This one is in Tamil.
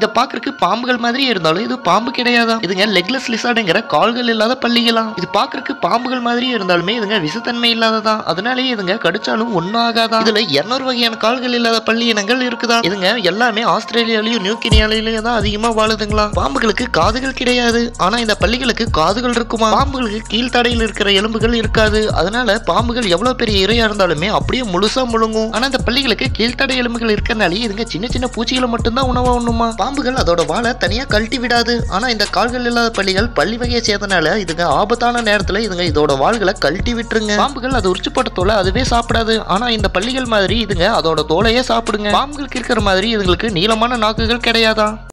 இதை பாக்குறதுக்கு பாம்புகள் மாதிரி இருந்தாலும் இது பாம்பு கிடையாதா இதுங்க லெக்லெஸ் லிசார்டுங்கிற கால்கள் இல்லாத பள்ளிகளாம் இது பாக்குறதுக்கு பாம்புகள் மாதிரி இருந்தாலுமே இதுங்க விஷத்தன்மை இல்லாததா அதனாலேயே இதுங்க கடிச்சாலும் ஒன்னும் ஆகாதா இதுல இருநூறு வகையான கால்கள் இல்லாத பள்ளி இனங்கள் இருக்குதா இதுங்க எல்லாமே ஆஸ்திரேலியாலயும் நியூ கினியாலையும் தான் அதிகமா வாழுதுங்களா பாம்புகளுக்கு காதுகள் கிடையாது ஆனா இந்த பள்ளிகளுக்கு காதுகள் இருக்குமா பாம்புகளுக்கு கீழ்த்தடையில் இருக்கிற எலும்புகள் இருக்காது அதனால பாம்புகள் எவ்வளவு பெரிய இரையா இருந்தாலுமே அப்படியே முழுசா முழுங்கும் ஆனா இந்த பள்ளிகளுக்கு கீழ்த்தடை எலும்புகள் இருக்கறனாலே இதுங்க சின்ன சின்ன பூச்சிகளை மட்டும்தான் உணவா உண்ணுமா பாம்புகள் அதோட வாழை தனியா கழட்டி விடாது ஆனா இந்த கால்கள் இல்லாத பள்ளிகள் பள்ளி வகையை சேர்த்தனால இதுங்க ஆபத்தான நேரத்துல இதுங்க இதோட வாள்களை கழட்டி விட்டுருங்க பாம்புகள் அது உரிச்சு போட்ட தோலை அதுவே சாப்பிடாது ஆனா இந்த பள்ளிகள் மாதிரி இதுங்க அதோட தோலையே சாப்பிடுங்க பாம்புகளுக்கு இருக்கிற மாதிரி இதுங்களுக்கு நீளமான நாக்குகள் கிடையாதா